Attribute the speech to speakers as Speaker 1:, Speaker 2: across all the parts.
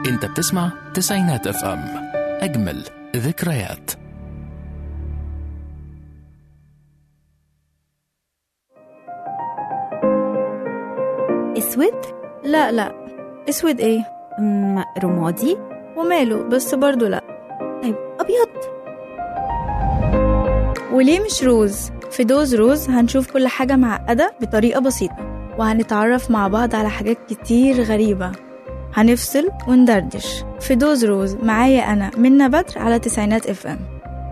Speaker 1: انت بتسمع تسعينات اف ام اجمل ذكريات
Speaker 2: اسود
Speaker 3: لا لا اسود ايه
Speaker 2: أم، رمادي
Speaker 3: وماله بس برضو لا
Speaker 2: طيب ابيض
Speaker 3: وليه مش روز في دوز روز هنشوف كل حاجة معقدة بطريقة بسيطة وهنتعرف مع بعض على حاجات كتير غريبة هنفصل وندردش في دوز روز معايا أنا منى بدر على تسعينات اف ام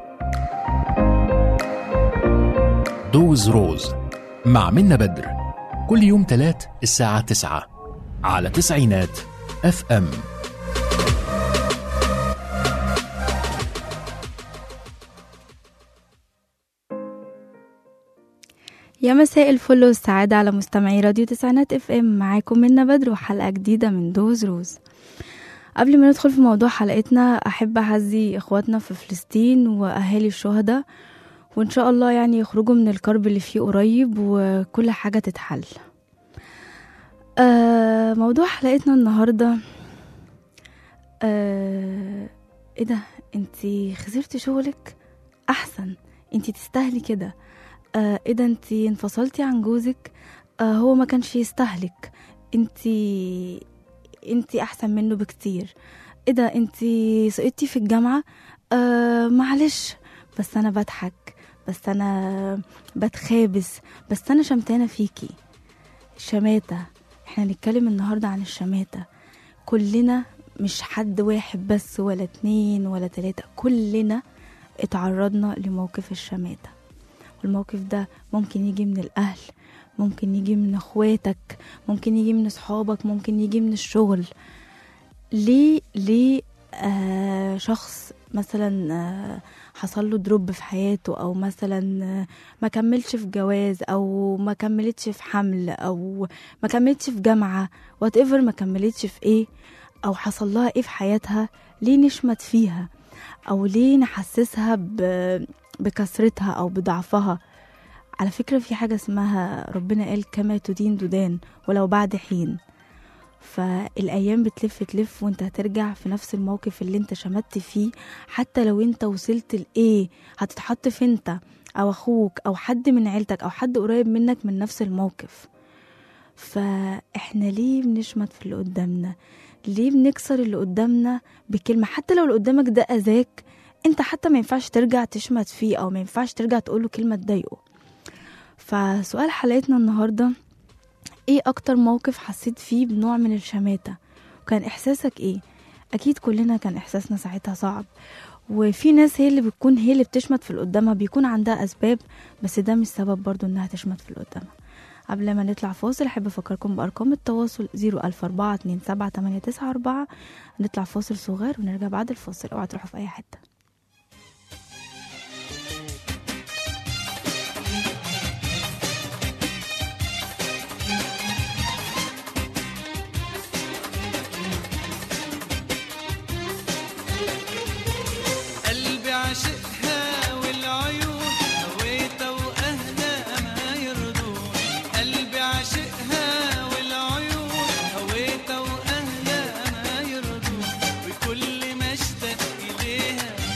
Speaker 1: دوز روز مع منى بدر كل يوم تلات الساعة تسعة على تسعينات اف ام
Speaker 3: يا مساء الفل والسعادة على مستمعي راديو تسعينات اف ام معاكم منى بدر وحلقة جديدة من دوز روز قبل ما ندخل في موضوع حلقتنا أحب أعزي إخواتنا في فلسطين وأهالي الشهداء وإن شاء الله يعني يخرجوا من الكرب اللي فيه قريب وكل حاجة تتحل آه موضوع حلقتنا النهاردة آه ايه ده انتي خسرتي شغلك احسن انتي تستاهلي كده آه ايه ده انتي انفصلتي عن جوزك آه هو ما كانش يستهلك انتي انتي احسن منه بكتير ايه ده انتي سقطتي في الجامعة آه معلش بس انا بضحك بس انا بتخابس بس انا شمتانة فيكي شماتة احنا هنتكلم النهاردة عن الشماتة كلنا مش حد واحد بس ولا اتنين ولا تلاتة كلنا اتعرضنا لموقف الشماتة والموقف ده ممكن يجي من الأهل ممكن يجي من اخواتك ممكن يجي من اصحابك ممكن يجي من الشغل ليه ليه آه شخص مثلا آه حصل له دروب في حياته او مثلا آه ما كملش في جواز او ما كملتش في حمل او ما كملتش في جامعه وات ايفر ما كملتش في ايه او حصل لها ايه في حياتها ليه نشمت فيها او ليه نحسسها ب- بكسرتها او بضعفها على فكرة في حاجة اسمها ربنا قال كما تدين دودان ولو بعد حين فالأيام بتلف تلف وانت هترجع في نفس الموقف اللي انت شمت فيه حتى لو انت وصلت لإيه هتتحط في انت أو أخوك أو حد من عيلتك أو حد قريب منك من نفس الموقف فاحنا ليه بنشمت في اللي قدامنا ليه بنكسر اللي قدامنا بكلمة حتى لو اللي قدامك ده أذاك انت حتى ما ينفعش ترجع تشمت فيه أو ما ينفعش ترجع تقوله كلمة تضايقه فسؤال حلقتنا النهاردة ايه اكتر موقف حسيت فيه بنوع من الشماتة وكان احساسك ايه اكيد كلنا كان احساسنا ساعتها صعب وفي ناس هي اللي بتكون هي اللي بتشمت في اللي قدامها بيكون عندها اسباب بس ده مش سبب برضو انها تشمت في اللي قدامها قبل ما نطلع فاصل احب افكركم بارقام التواصل 004278994 نطلع فاصل صغير ونرجع بعد الفاصل اوعى تروحوا في اي حته
Speaker 4: قلبي عاشقها والعيون هويتها واهلها ما يرضون قلبي عاشقها والعيون هويتها واهلها ما يرضون وكل ما اشتاق اليها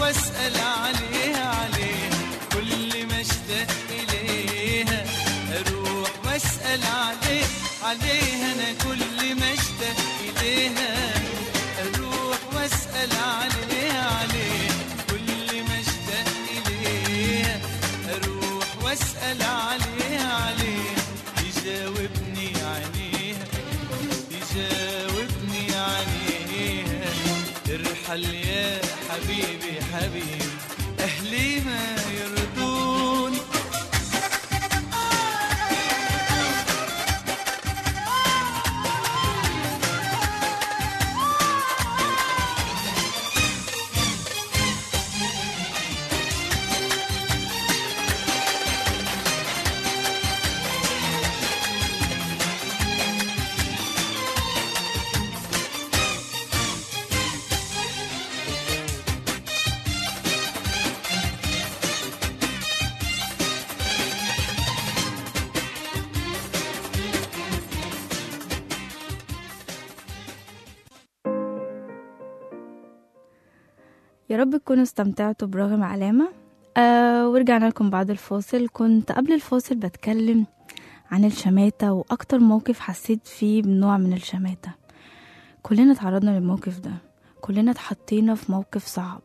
Speaker 4: واسأل عليها عليها كل ما اشتاق إليها أروح واسأل عليه عليها أنا كل ما اشتاق إليها أروح واسأل عليها عليها كل ما اشتاق إليها أروح واسأل عليها عليها يجاوبني عليها يجاوبني عليها ارحل يا حبيبي حبيبي أهلي ما يرضوني
Speaker 3: يا رب تكونوا استمتعتوا برغم علامة آه ورجعنا لكم بعد الفاصل كنت قبل الفاصل بتكلم عن الشماتة وأكتر موقف حسيت فيه بنوع من الشماتة كلنا تعرضنا للموقف ده كلنا اتحطينا في موقف صعب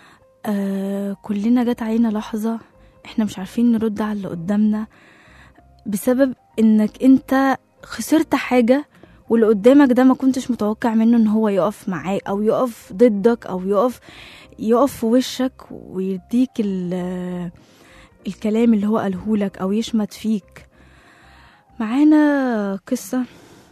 Speaker 3: آه كلنا جت علينا لحظة احنا مش عارفين نرد على اللي قدامنا بسبب انك انت خسرت حاجة واللي قدامك ده ما كنتش متوقع منه ان هو يقف معاك او يقف ضدك او يقف يقف في وشك ويديك ال- الكلام اللي هو قالهولك او يشمت فيك معانا قصة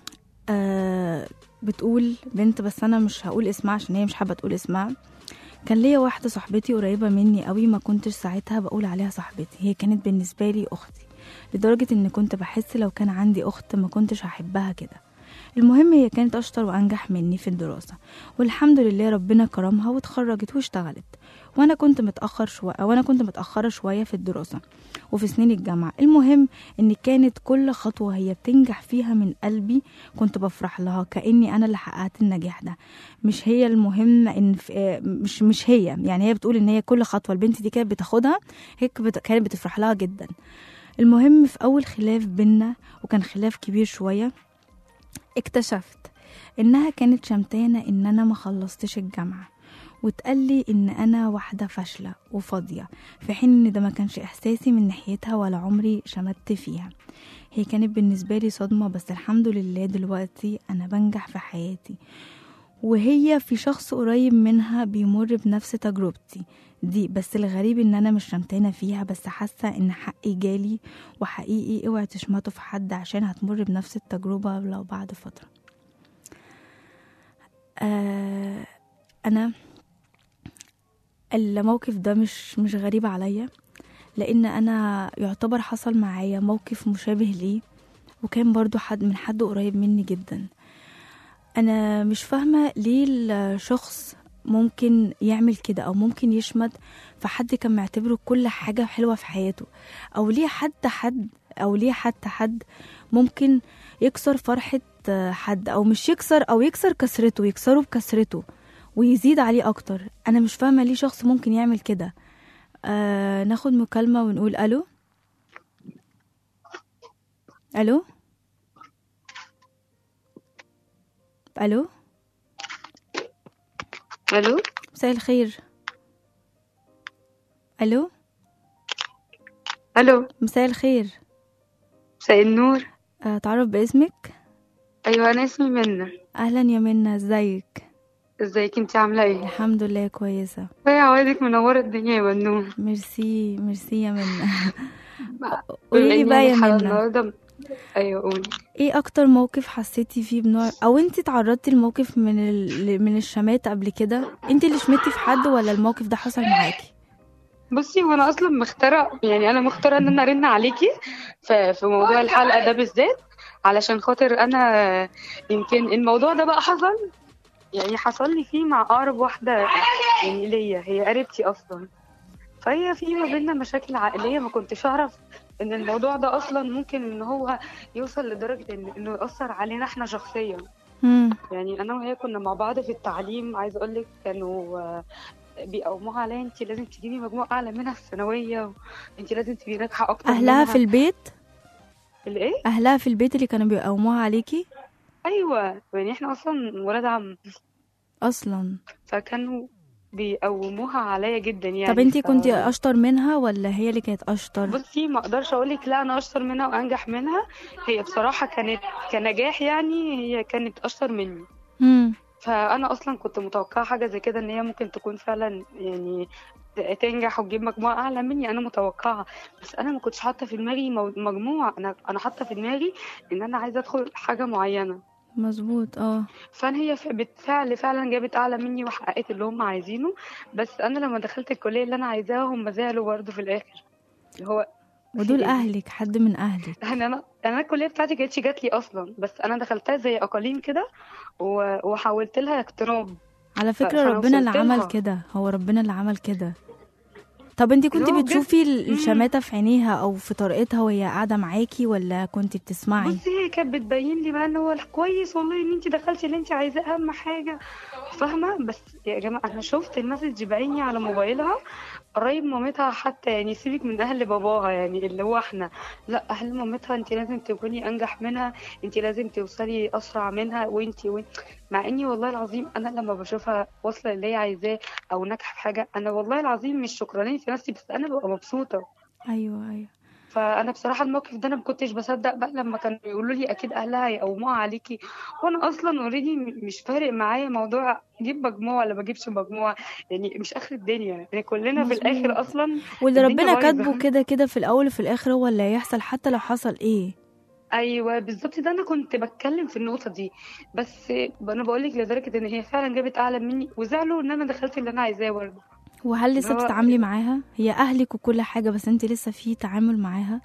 Speaker 3: آه بتقول بنت بس انا مش هقول اسمها عشان هي مش حابة تقول اسمها كان ليا واحدة صاحبتي قريبة مني قوي ما كنتش ساعتها بقول عليها صاحبتي هي كانت بالنسبة لي أختي لدرجة إن كنت بحس لو كان عندي أخت ما كنتش هحبها كده المهم هي كانت أشطر وأنجح مني في الدراسة والحمد لله ربنا كرمها واتخرجت واشتغلت وأنا كنت متأخر شوية وأنا كنت متأخرة شوية في الدراسة وفي سنين الجامعة المهم إن كانت كل خطوة هي بتنجح فيها من قلبي كنت بفرح لها كأني أنا اللي حققت النجاح ده مش هي المهم إن في آه، مش مش هي يعني هي بتقول إن هي كل خطوة البنت دي كانت بتاخدها هي كانت كانت بتفرح لها جدا المهم في أول خلاف بينا وكان خلاف كبير شوية اكتشفت إنها كانت شمتانة إن أنا ما خلصتش الجامعة وتقلي إن أنا واحدة فاشلة وفاضية في حين إن ده ما كانش إحساسي من ناحيتها ولا عمري شمت فيها هي كانت بالنسبة لي صدمة بس الحمد لله دلوقتي أنا بنجح في حياتي وهي في شخص قريب منها بيمر بنفس تجربتي دي بس الغريب ان انا مش شمتانة فيها بس حاسة ان حقي جالي وحقيقي اوعي تشمتوا في حد عشان هتمر بنفس التجربة لو بعد فترة آه انا الموقف ده مش مش غريب عليا لان انا يعتبر حصل معايا موقف مشابه ليه وكان برضو حد من حد قريب مني جدا انا مش فاهمه ليه الشخص ممكن يعمل كده او ممكن يشمت في حد كان معتبره كل حاجه حلوه في حياته او ليه حتى حد او ليه حتى حد ممكن يكسر فرحه حد او مش يكسر او يكسر كسرته يكسره بكسرته ويزيد عليه اكتر انا مش فاهمه ليه شخص ممكن يعمل كده آه ناخد مكالمه ونقول الو الو الو
Speaker 5: الو
Speaker 3: مساء الخير الو
Speaker 5: الو
Speaker 3: مساء الخير
Speaker 5: مساء النور
Speaker 3: آه تعرف باسمك
Speaker 5: ايوه انا اسمي منى
Speaker 3: اهلا يا منى ازيك
Speaker 5: ازيك انت عامله ايه
Speaker 3: الحمد لله كويسه
Speaker 5: ايه عوايدك منوره الدنيا يا منون
Speaker 3: ميرسي ميرسي يا منى
Speaker 5: بما
Speaker 3: قولي لي
Speaker 5: إني
Speaker 3: بقى يا
Speaker 5: الحلقة
Speaker 3: منى
Speaker 5: النهارده ايوه قولي
Speaker 3: ايه اكتر موقف حسيتي فيه بنوع او انت تعرضتي لموقف من ال... من الشمات قبل كده انت اللي شمتي في حد ولا الموقف ده حصل معاكي
Speaker 5: بصي وانا اصلا مختاره يعني انا مختاره ان انا ارن عليكي في في موضوع الحلقه ده بالذات علشان خاطر انا يمكن الموضوع ده بقى حصل يعني حصل لي فيه مع اقرب واحده يعني ليا هي قريبتي اصلا فهي في ما بيننا مشاكل عائليه ما كنتش اعرف ان الموضوع ده اصلا ممكن ان هو يوصل لدرجه إن انه ياثر علينا احنا شخصيا
Speaker 3: امم
Speaker 5: يعني انا وهي كنا مع بعض في التعليم عايزه اقول لك كانوا آه، بيقوموها عليا انت لازم تجيبي مجموع اعلى منها في الثانويه وانت لازم تبقي ناجحه اكتر
Speaker 3: اهلها
Speaker 5: منها.
Speaker 3: في البيت
Speaker 5: الايه
Speaker 3: اهلها في البيت اللي كانوا بيقوموها عليكي
Speaker 5: ايوه يعني احنا اصلا ولاد عم
Speaker 3: اصلا
Speaker 5: فكانوا بيقوموها عليا جدا يعني
Speaker 3: طب انتي
Speaker 5: ف-
Speaker 3: كنتي اشطر منها ولا هي اللي كانت اشطر
Speaker 5: بصي ما اقدرش اقول لك لا انا اشطر منها وانجح منها هي بصراحه كانت كنجاح يعني هي كانت اشطر مني
Speaker 3: مم.
Speaker 5: فانا اصلا كنت متوقعه حاجه زي كده ان هي ممكن تكون فعلا يعني ت- تنجح وتجيب مجموعه اعلى مني انا متوقعه بس انا ما كنتش حاطه في دماغي مو- مجموع انا انا حاطه في دماغي ان انا عايزه ادخل حاجه معينه
Speaker 3: مظبوط اه
Speaker 5: فانا هي ف- بالفعل فعلا جابت اعلى مني وحققت اللي هم عايزينه بس انا لما دخلت الكليه اللي انا عايزاها هم زعلوا برضه في الاخر اللي هو
Speaker 3: ودول
Speaker 5: في إيه؟
Speaker 3: اهلك حد من اهلك
Speaker 5: يعني انا انا الكليه بتاعتي كانتش جات لي اصلا بس انا دخلتها زي اقاليم كده و- وحولت لها اقتراب
Speaker 3: على فكرة
Speaker 5: فأنا
Speaker 3: ربنا اللي
Speaker 5: وصلت
Speaker 3: عمل
Speaker 5: لها.
Speaker 3: كده هو ربنا اللي عمل كده طب انتي كنتي
Speaker 5: هو بجد-
Speaker 3: بتشوفي ال-
Speaker 5: مم.
Speaker 3: الشماتة في عينيها او في طريقتها وهي قاعدة معاكي ولا كنتي بتسمعي
Speaker 5: بصي هي كانت بتبين لي بقى ان هو كويس والله ان انت دخلتي اللي انت عايزاه اهم حاجه فاهمه بس يا جماعه انا شفت المسج بعيني على موبايلها قريب مامتها حتى يعني سيبك من اهل باباها يعني اللي هو احنا لا اهل مامتها انت لازم تكوني انجح منها انت لازم توصلي اسرع منها وانت وانت مع اني والله العظيم انا لما بشوفها واصله اللي هي عايزاه او ناجحه في حاجه انا والله العظيم مش شكرانين في نفسي بس انا ببقى مبسوطه
Speaker 3: ايوه ايوه
Speaker 5: فانا بصراحه الموقف ده انا ما كنتش بصدق بقى لما كانوا يقولوا لي اكيد اهلها هيقوموها عليكي وانا اصلا اوريدي مش فارق معايا موضوع اجيب مجموع ولا ما اجيبش مجموع يعني مش اخر الدنيا يعني كلنا في
Speaker 3: مظبوط.
Speaker 5: الاخر اصلا
Speaker 3: واللي
Speaker 5: الدنيا
Speaker 3: ربنا
Speaker 5: بايظة.
Speaker 3: كاتبه كده كده في الاول وفي الاخر هو اللي هيحصل حتى لو حصل ايه
Speaker 5: ايوه بالظبط ده انا كنت بتكلم في النقطه دي بس انا بقول لك لدرجه ان هي فعلا جابت اعلى مني وزعلوا ان انا دخلت اللي انا عايزاه برضه
Speaker 3: وهل لسه
Speaker 5: هو-
Speaker 3: بتتعاملي معاها هي اهلك وكل حاجة بس انت لسه في تعامل معاها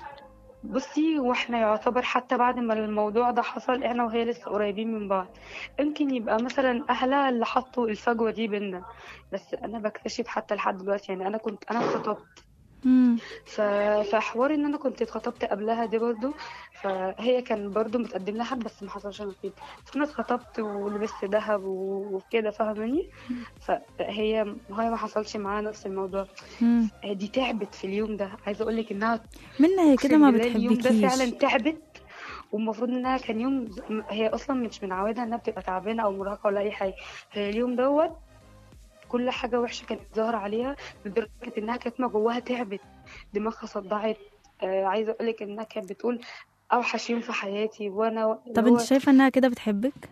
Speaker 5: بصي واحنا يعتبر حتى بعد ما الموضوع ده حصل احنا وهي لسه قريبين من بعض يمكن يبقى مثلا اهلها اللي حطوا الفجوه دي بينا بس انا بكتشف حتى لحد دلوقتي يعني انا كنت انا اتخطبت
Speaker 3: مم.
Speaker 5: ف... فحوار ان انا كنت اتخطبت قبلها دي برضو فهي كان برضو متقدم لها حد بس ما حصلش نصيب فانا اتخطبت ولبست ذهب و- وكده فاهماني فهي هي ما حصلش معاها نفس الموضوع
Speaker 3: مم.
Speaker 5: دي تعبت في اليوم ده عايزه اقول لك انها
Speaker 3: منى هي كده ما
Speaker 5: أقسم بالله اليوم ده
Speaker 3: بتحبكيش
Speaker 5: فعلا تعبت والمفروض انها كان يوم هي اصلا مش من عوادها انها بتبقى تعبانه او مرهقه ولا اي حاجه هي اليوم دوت كل حاجه وحشه كانت ظاهره عليها لدرجه انها كاتمه جواها تعبت دماغها صدعت آه عايزه اقول لك انها كانت بتقول اوحش يوم في حياتي وانا
Speaker 3: طب
Speaker 5: اللي هو
Speaker 3: انت شايفة انها كده بتحبك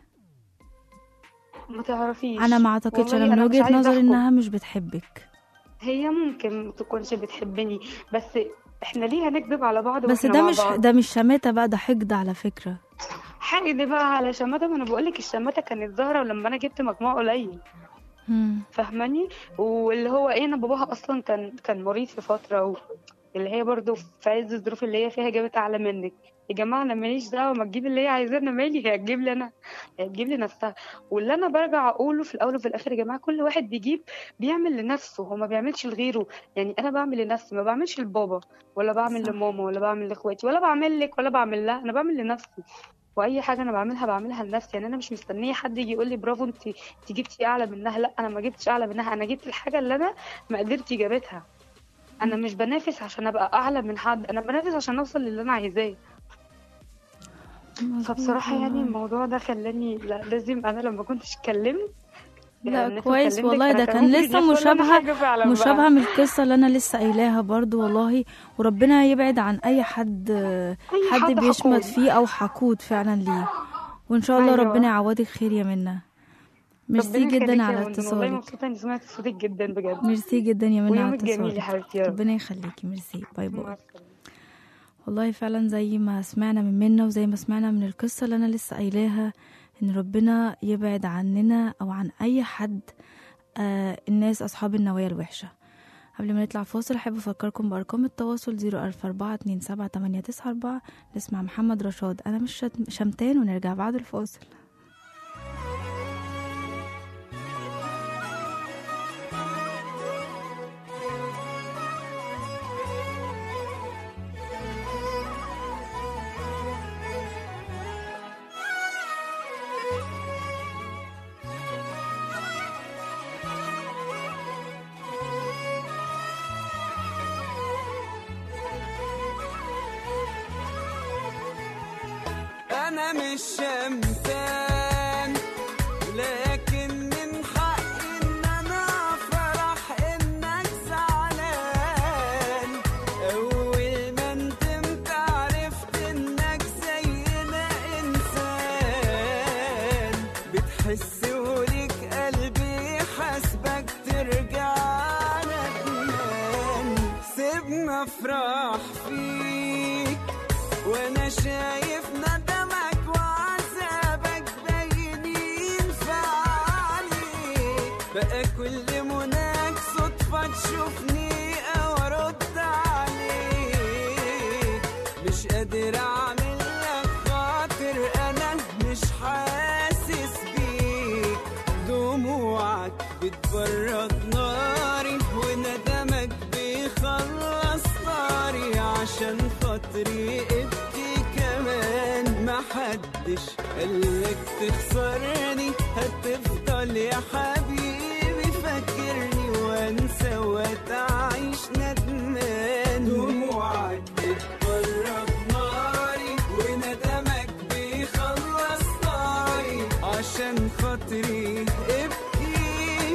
Speaker 5: ما تعرفيش
Speaker 3: انا ما اعتقدش
Speaker 5: والله
Speaker 3: انا من
Speaker 5: مش
Speaker 3: وجهة
Speaker 5: عايزة
Speaker 3: نظري
Speaker 5: أحكم.
Speaker 3: انها مش بتحبك
Speaker 5: هي ممكن ما تكونش بتحبني بس احنا ليه هنكذب على بعض
Speaker 3: بس
Speaker 5: واحنا
Speaker 3: ده
Speaker 5: مع
Speaker 3: مش
Speaker 5: بعض؟
Speaker 3: ده مش شماتة بقى ده حقد على فكرة
Speaker 5: حاجه دي بقى على شماتة ما انا بقول لك الشماتة كانت ظاهره لما انا جبت مجموع قليل
Speaker 3: مم.
Speaker 5: فاهماني واللي هو ايه انا باباها اصلا كان كان مريض في فتره و... اللي هي برضو في عز الظروف اللي هي فيها جابت اعلى منك يا جماعه انا ماليش دعوه ما تجيب اللي هي عايزاه انا مالي هي هتجيب لي انا هي هتجيب لي نفسها واللي انا برجع اقوله في الاول وفي الاخر يا جماعه كل واحد بيجيب بيعمل لنفسه هو ما بيعملش لغيره يعني انا بعمل لنفسي ما بعملش لبابا ولا بعمل
Speaker 3: صح.
Speaker 5: لماما ولا بعمل لاخواتي ولا بعمل لك ولا بعمل لها انا بعمل لنفسي واي حاجه انا بعملها بعملها لنفسي يعني انا مش مستنيه حد يجي يقول لي برافو انت انت جبتي اعلى منها لا انا ما جبتش اعلى منها انا جبت الحاجه اللي انا مقدرتي جابتها انا مش بنافس عشان ابقى اعلى من حد انا بنافس عشان اوصل للي انا عايزاه
Speaker 3: مظبوط
Speaker 5: فبصراحه يعني
Speaker 3: والله.
Speaker 5: الموضوع ده خلاني لا لازم انا لما كنتش اتكلمت
Speaker 3: لا
Speaker 5: الناس
Speaker 3: كويس
Speaker 5: كلمتك،
Speaker 3: والله
Speaker 5: أنا
Speaker 3: ده كان
Speaker 5: ممكن
Speaker 3: لسه
Speaker 5: يحصل لي
Speaker 3: مشابهة
Speaker 5: حاجة فعلاً بقى.
Speaker 3: مشابهة من القصة اللي أنا لسه قايلاها برضو والله وربنا يبعد عن أي حد
Speaker 5: أي
Speaker 3: حد
Speaker 5: حد
Speaker 3: بيشمت
Speaker 5: حقود.
Speaker 3: فيه أو حقود فعلا ليه وإن شاء الله
Speaker 5: أيوة.
Speaker 3: ربنا يعوضك خير يا منى ميرسي
Speaker 5: ربنا يخليكي
Speaker 3: جدا
Speaker 5: يا
Speaker 3: على
Speaker 5: منى، والله
Speaker 3: اتصالك
Speaker 5: مبسوطه اني سمعت صوتك جدا بجد
Speaker 3: ميرسي جدا يا منى على
Speaker 5: ويومك جميل يا
Speaker 3: اتصالك
Speaker 5: حبيبتي يا رب
Speaker 3: ربنا يخليكي ميرسي باي
Speaker 5: مع
Speaker 3: باي
Speaker 5: السلامة.
Speaker 3: والله فعلا زي ما سمعنا من منى وزي ما سمعنا من القصة اللي أنا لسه قايلاها إن ربنا يبعد عننا أو عن أي حد آه الناس أصحاب النوايا الوحشة قبل ما نطلع فاصل أحب أفكركم بأرقام التواصل زيرو ألف أربعة اتنين سبعة تمانية تسعة أربعة نسمع محمد رشاد أنا مش شت- شمتان ونرجع بعد الفاصل
Speaker 6: انا مش شمتان لكن من حقي ان انا افرح انك زعلان اول ما ندمت عرفت انك زينا انسان بتحس وليك قلبي حاسبك ترجع ندمان سيبنا افرح فيك وانا شايف ندمك وعذابك باينين في عينيك بقى كل مناك صدفة تشوفني او ارد عليك مش قادر اعمل لك خاطر انا مش حاسس بيك دموعك بتبرد ناري وندمك بيخلص طاري عشان خاطري ابكي كمان محدش قالك تخسرني هتفضل يا حبيبي فاكرني وانسى وتعيش ندمان دموعك بتبرد ناري وندمك بيخلص طاري عشان خاطري ابكي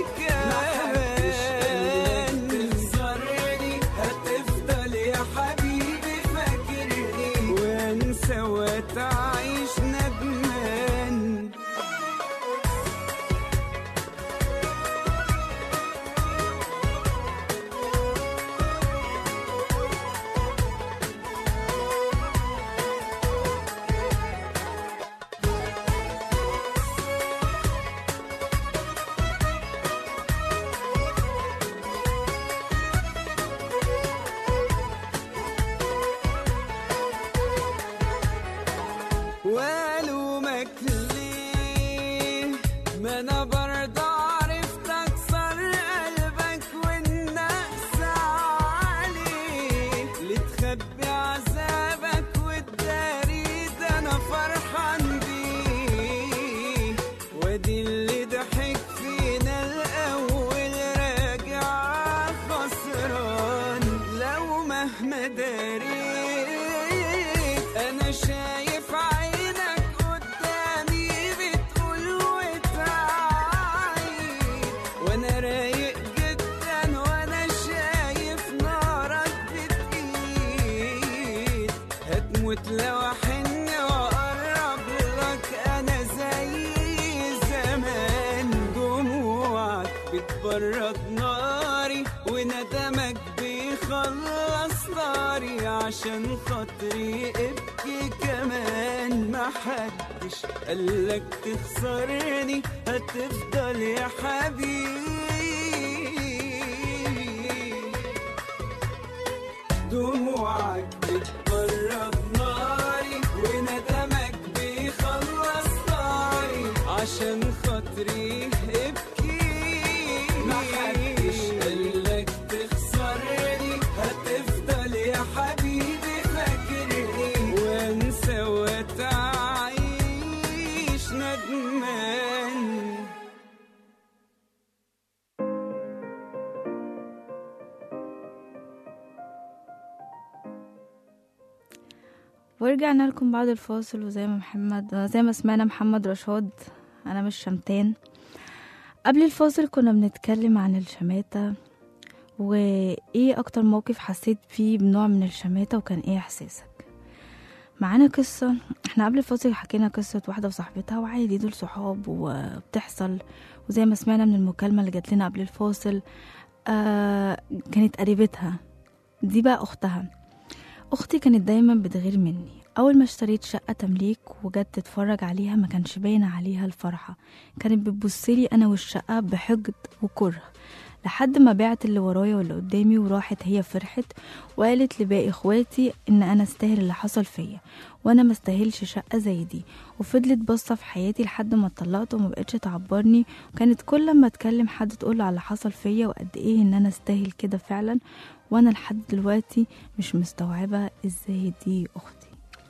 Speaker 6: كمان تخسرني هتفضل يا حبيبي فاكرني وانسى وتعيش ندمان والومك ليه ما انا برضه عرفت اكسر قلبك والنقص عليه اللي تخبي عذابك وتداري ده انا فرحان بيه وادي اللي ضحك فينا الاول راجع خسران لو مهما داريت انا شايف عينك قدامي بتقول وتعيد وانا رايق جدا وانا شايف نارك بتقيد هتموت لو احن واقرب لك انا زي زمان دموعك بتبرد ناري وندمك بيخلص ناري عشان خاطري ابكي كمان محدش قالك تخسرني هتفضل يا حبيبي دموعك بتبرد ناري وندمك بيخلص ناري عشان خاطري ابكي محدش قالك تخسرني هتفضل يا حبيبي فاكرني وانسى وتعيش ندمان
Speaker 3: ورجعنا لكم بعد الفاصل وزي ما محمد زي ما سمعنا محمد رشاد انا مش شمتان قبل الفاصل كنا بنتكلم عن الشماتة وايه اكتر موقف حسيت فيه بنوع من الشماتة وكان ايه احساسك معانا قصة احنا قبل الفاصل حكينا قصة واحدة وصاحبتها وعادي دول صحاب وبتحصل وزي ما سمعنا من المكالمة اللي جات لنا قبل الفاصل آه كانت قريبتها دي بقى اختها اختي كانت دايما بتغير مني اول ما اشتريت شقه تمليك وجت تتفرج عليها ما كانش باين عليها الفرحه كانت بتبصلي انا والشقه بحقد وكره لحد ما بعت اللي ورايا واللي قدامي وراحت هي فرحت وقالت لباقي اخواتي ان انا استاهل اللي حصل فيا وانا ما استاهلش شقه زي دي وفضلت باصه في حياتي لحد ما اتطلقت وما بقتش تعبرني وكانت كل ما اتكلم حد تقول على اللي حصل فيا وقد ايه ان انا استاهل كده فعلا وانا لحد دلوقتي مش مستوعبه ازاي دي اختي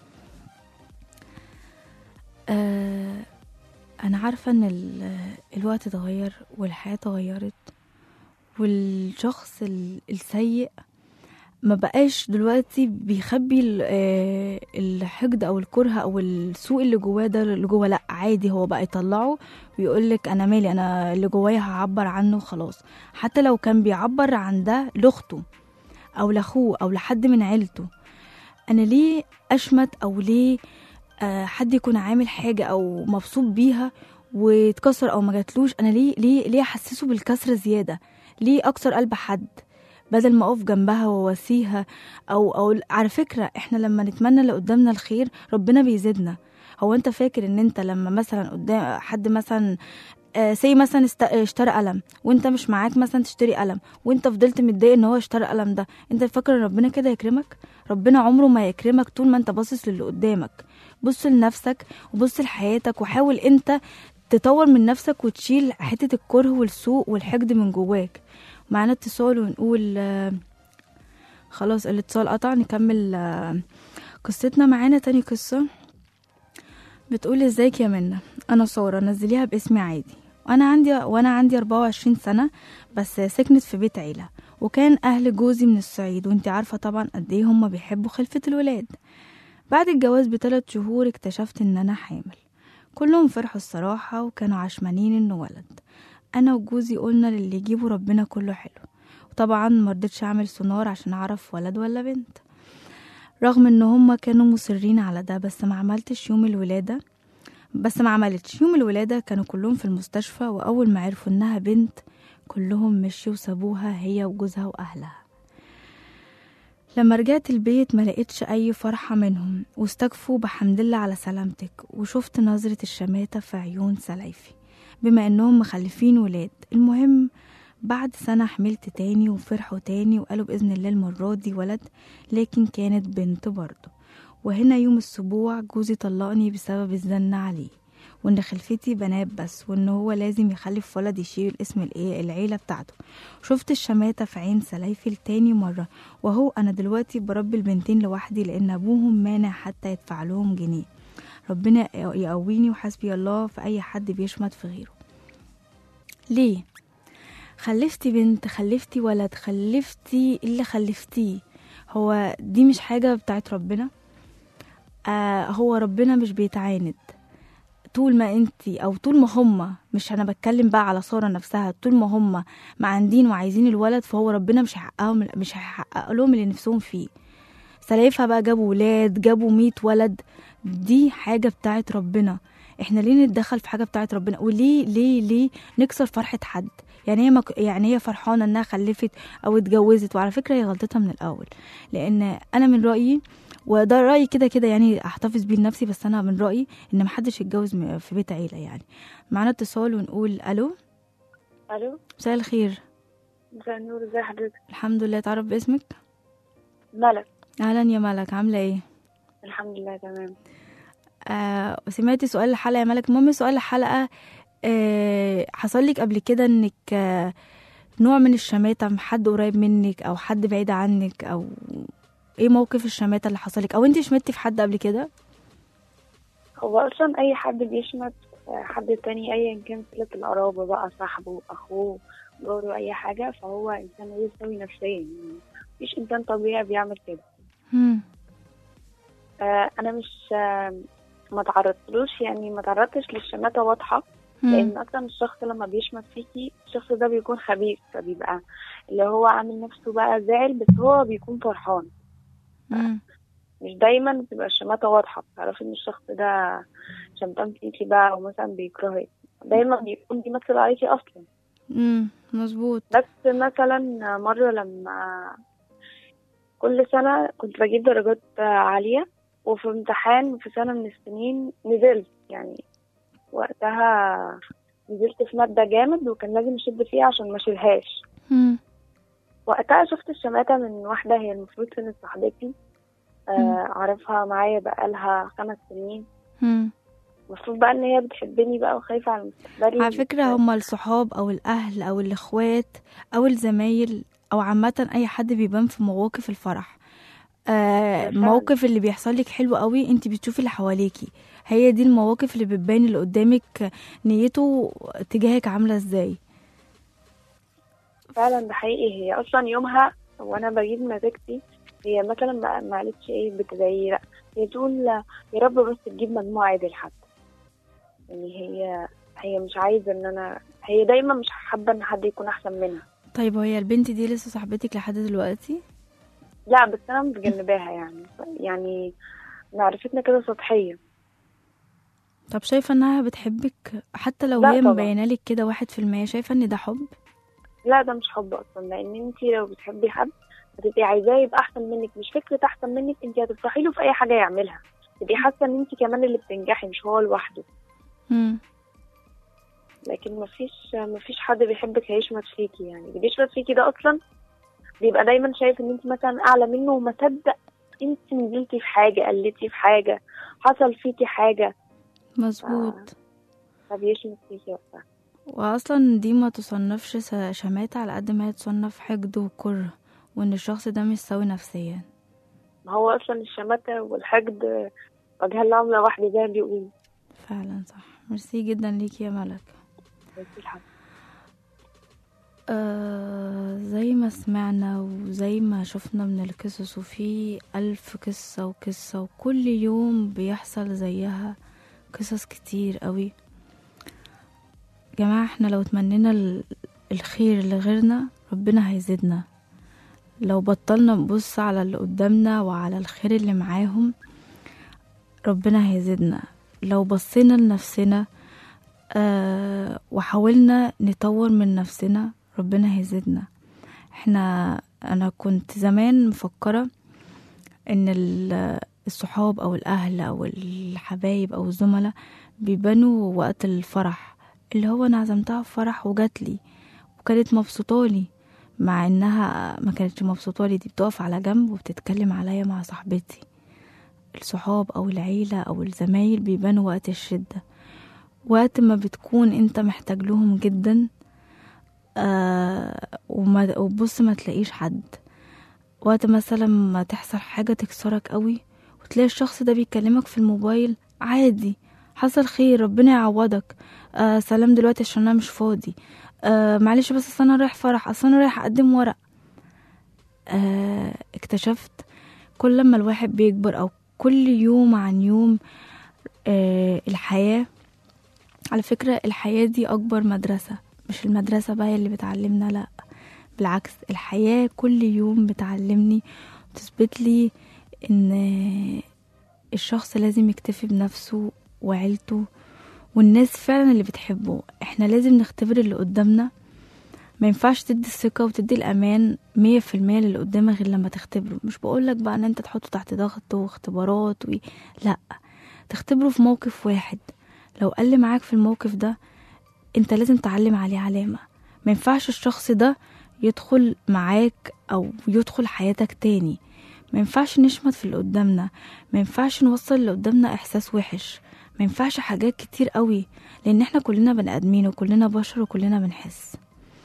Speaker 3: آه انا عارفه ان ال- الوقت اتغير والحياه اتغيرت والشخص ال- السيء ما بقاش دلوقتي بيخبي ال- آه، الحقد او الكره او السوء اللي جواه ده اللي جواه لا عادي هو بقى يطلعه ويقول لك انا مالي انا اللي جوايا هعبر عنه خلاص حتى لو كان بيعبر عن ده لاخته او لاخوه او لحد من عيلته انا ليه اشمت او ليه آه، حد يكون عامل حاجه او مبسوط بيها ويتكسر او ما جاتلوش انا ليه ليه ليه احسسه بالكسره زياده ليه اكسر قلب حد بدل ما اقف جنبها وواسيها او او على فكره احنا لما نتمنى اللي قدامنا الخير ربنا بيزيدنا هو انت فاكر ان انت لما مثلا قدام حد مثلا سي مثلا است- اشترى قلم وانت مش معاك مثلا تشتري قلم وانت فضلت متضايق ان هو اشترى قلم ده انت فاكر ان ربنا كده يكرمك ربنا عمره ما يكرمك طول ما انت باصص للي قدامك بص لنفسك وبص لحياتك وحاول انت تطور من نفسك وتشيل حتة الكره والسوء والحقد من جواك معانا اتصال ونقول آه، خلاص الاتصال قطع نكمل آه، قصتنا معانا تاني قصة بتقول ازيك يا منى انا سارة نزليها باسمي عادي وانا عندي وانا عندي 24 سنة بس سكنت في بيت عيلة وكان اهل جوزي من الصعيد وانت عارفة طبعا قد ايه هما بيحبوا خلفة الولاد بعد الجواز بثلاث شهور اكتشفت ان انا حامل كلهم فرحوا الصراحة وكانوا عشمانين انه ولد انا وجوزي قلنا للي يجيبه ربنا كله حلو وطبعا مرضتش اعمل سونار عشان اعرف ولد ولا بنت رغم ان هما كانوا مصرين على ده بس ما عملتش يوم الولادة بس ما عملتش يوم الولادة كانوا كلهم في المستشفى وأول ما عرفوا إنها بنت كلهم مشوا وسابوها هي وجوزها وأهلها لما رجعت البيت ما لقيتش أي فرحة منهم واستكفوا بحمد الله على سلامتك وشفت نظرة الشماتة في عيون سلايفي بما إنهم مخلفين ولاد المهم بعد سنة حملت تاني وفرحوا تاني وقالوا بإذن الله المرة دي ولد لكن كانت بنت برضه وهنا يوم السبوع جوزي طلقني بسبب الزن عليه وان خلفتي بنات بس وان هو لازم يخلف ولد يشيل اسم الايه العيله بتاعته شفت الشماته في عين سلايفي لتاني مره وهو انا دلوقتي بربي البنتين لوحدي لان ابوهم مانع حتى يدفع لهم جنيه ربنا يقويني وحسبي الله في اي حد بيشمت في غيره ليه خلفتي بنت خلفتي ولد خلفتي اللي خلفتيه هو دي مش حاجه بتاعت ربنا آه هو ربنا مش بيتعاند طول ما انتي او طول ما هما مش انا بتكلم بقى على ساره نفسها طول ما هما معاندين وعايزين الولد فهو ربنا مش هيحققهم مش هيحقق لهم اللي نفسهم فيه سلايفها بقى جابوا ولاد جابوا ميت ولد دي حاجه بتاعت ربنا احنا ليه نتدخل في حاجه بتاعت ربنا وليه ليه ليه نكسر فرحه حد يعني هي مك... يعني هي فرحانه انها خلفت او اتجوزت وعلى فكره هي غلطتها من الاول لان انا من رايي وده رايي كده كده يعني احتفظ بيه لنفسي بس انا من رايي ان محدش يتجوز م- في بيت عيله يعني معانا اتصال ونقول الو
Speaker 7: الو
Speaker 3: مساء الخير
Speaker 7: مساء النور ازي حضرتك
Speaker 3: الحمد لله تعرف باسمك
Speaker 7: ملك
Speaker 3: اهلا يا ملك عامله ايه
Speaker 7: الحمد لله تمام
Speaker 3: آه سمعتي سؤال الحلقه يا ملك المهم سؤال الحلقه آه حصل لك قبل كده انك آه نوع من الشماتة من حد قريب منك او حد بعيد عنك او ايه موقف الشماتة اللي حصلك او انت شمتي في حد قبل كده
Speaker 7: هو اصلا اي حد بيشمت حد تاني ايا كان صلة القرابة بقى صاحبه اخوه جاره اي حاجة فهو انسان غير سوي نفسيا يعني مفيش انسان طبيعي بيعمل كده
Speaker 3: هم.
Speaker 7: آه انا مش آه ما تعرضتلوش يعني ما تعرضتش للشماتة واضحة
Speaker 3: هم.
Speaker 7: لان اصلا الشخص لما بيشمت فيكي الشخص ده بيكون خبيث فبيبقى اللي هو عامل نفسه بقى زعل بس هو بيكون فرحان
Speaker 3: هم.
Speaker 7: مش دايما بتبقى الشماتة واضحة بتعرفي ان الشخص ده شمتان فيكي بقى او مثلا بيكرهك دايما بيكون بيمثل عليكي اصلا
Speaker 3: هم. مظبوط
Speaker 7: بس مثلا مرة لما كل سنة كنت بجيب درجات عالية وفي امتحان في سنة من السنين نزلت يعني وقتها نزلت في مادة جامد وكان لازم أشد فيها عشان ما أشيلهاش
Speaker 3: هم.
Speaker 7: وقتها شفت الشماتة من واحدة هي المفروض كانت صاحبتي
Speaker 3: مم.
Speaker 7: آه، أعرفها معايا بقالها خمس سنين
Speaker 3: هم.
Speaker 7: المفروض بقى إن هي بتحبني بقى وخايفة على مستقبلي
Speaker 3: على فكرة هما الصحاب أو الأهل أو الإخوات أو الزمايل أو عامة أي حد بيبان في مواقف الفرح آه
Speaker 7: بالفعل.
Speaker 3: موقف اللي بيحصل لك حلو قوي انت بتشوفي اللي حواليكي هي دي المواقف اللي بتبين اللي قدامك نيته تجاهك عاملة ازاي
Speaker 7: فعلا ده حقيقي هي أصلا يومها وانا بجيب نتيجتي هي مثلا ما ما قالتش ايه بتدعي لا هي تقول يا رب بس تجيب مجموع عادل حتى يعني هي هي مش عايزه ان انا هي دايما مش حابه ان حد يكون احسن منها
Speaker 3: طيب وهي البنت دي لسه صاحبتك لحد دلوقتي
Speaker 7: لا بس انا متجنباها يعني يعني معرفتنا كده سطحيه
Speaker 3: طب شايفة انها بتحبك حتى لو
Speaker 7: لا
Speaker 3: هي
Speaker 7: طبعا.
Speaker 3: مبينة لك كده واحد في المية شايفة ان ده حب
Speaker 7: لا ده مش حب اصلا لان انت لو بتحبي حد هتبقي عايزاه يبقى احسن منك مش فكره احسن منك انت هتفرحي له في اي حاجه يعملها تبقي حاسه ان انت كمان اللي بتنجحي مش هو لوحده
Speaker 3: مم.
Speaker 7: لكن مفيش مفيش حد بيحبك هيشمت فيكي يعني اللي بيشمت فيكي ده اصلا بيبقى دايما شايف ان انت مثلا اعلى منه وما صدق انت نزلتي في حاجه قلتي في حاجه حصل فيكي حاجه
Speaker 3: مظبوط
Speaker 7: فبيشمت فيكي وقتها
Speaker 3: واصلا دي ما تصنفش س- شماتة على قد ما هي تصنف حقد وكره وان الشخص ده مش سوي نفسيا
Speaker 7: ما هو اصلا الشماتة والحقد وجه الله عملة واحدة زي ما بيقولوا
Speaker 3: فعلا صح ميرسي جدا ليكي يا ملك
Speaker 7: بس الحمد.
Speaker 3: آه زي ما سمعنا وزي ما شفنا من القصص وفي ألف قصة وقصة وكل يوم بيحصل زيها قصص كتير قوي جماعة احنا لو تمنينا ال- الخير لغيرنا ربنا هيزيدنا لو بطلنا نبص على اللي قدامنا وعلى الخير اللي معاهم ربنا هيزيدنا لو بصينا لنفسنا آه وحاولنا نطور من نفسنا ربنا هيزيدنا احنا انا كنت زمان مفكرة ان ال- الصحاب او الاهل او الحبايب او الزملاء بيبانوا وقت الفرح اللي هو انا عزمتها في فرح وجات لي وكانت مبسوطالي مع انها ما كانتش مبسوطالي دي بتقف على جنب وبتتكلم عليا مع صاحبتي الصحاب او العيلة او الزمايل بيبانوا وقت الشدة وقت ما بتكون انت محتاج لهم جدا آه وما وبص ما تلاقيش حد وقت مثلا ما تحصل حاجة تكسرك قوي وتلاقي الشخص ده بيكلمك في الموبايل عادي حصل خير ربنا يعوضك آه سلام دلوقتي عشان انا مش فاضي آه معلش بس اصل انا رايح فرح اصل انا رايح اقدم ورق آه اكتشفت كل لما الواحد بيكبر او كل يوم عن يوم آه الحياة على فكرة الحياة دي أكبر مدرسة مش المدرسة بقى هي اللي بتعلمنا لأ بالعكس الحياة كل يوم بتعلمني وتثبت لي إن الشخص لازم يكتفي بنفسه وعيلته والناس فعلا اللي بتحبه احنا لازم نختبر اللي قدامنا ما ينفعش تدي الثقة وتدي الأمان مية في المية للي قدامك غير لما تختبره مش بقولك بقى ان انت تحطه تحت ضغط واختبارات و... لا تختبره في موقف واحد لو قل معاك في الموقف ده انت لازم تعلم عليه علامة ما ينفعش الشخص ده يدخل معاك او يدخل حياتك تاني ما ينفعش نشمت في اللي قدامنا ما ينفعش نوصل اللي قدامنا احساس وحش ما ينفعش حاجات كتير قوي لان احنا كلنا بني ادمين وكلنا بشر وكلنا بنحس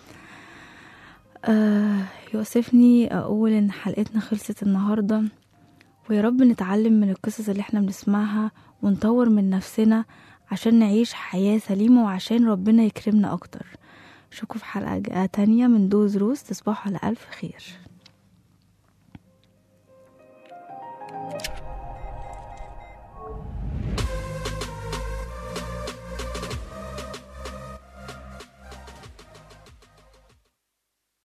Speaker 3: آه يؤسفني اقول ان حلقتنا خلصت النهارده ويا رب نتعلم من القصص اللي احنا بنسمعها ونطور من نفسنا عشان نعيش حياة سليمة وعشان ربنا يكرمنا أكتر أشوفكم في حلقة تانية من دوز روز تصبحوا على ألف خير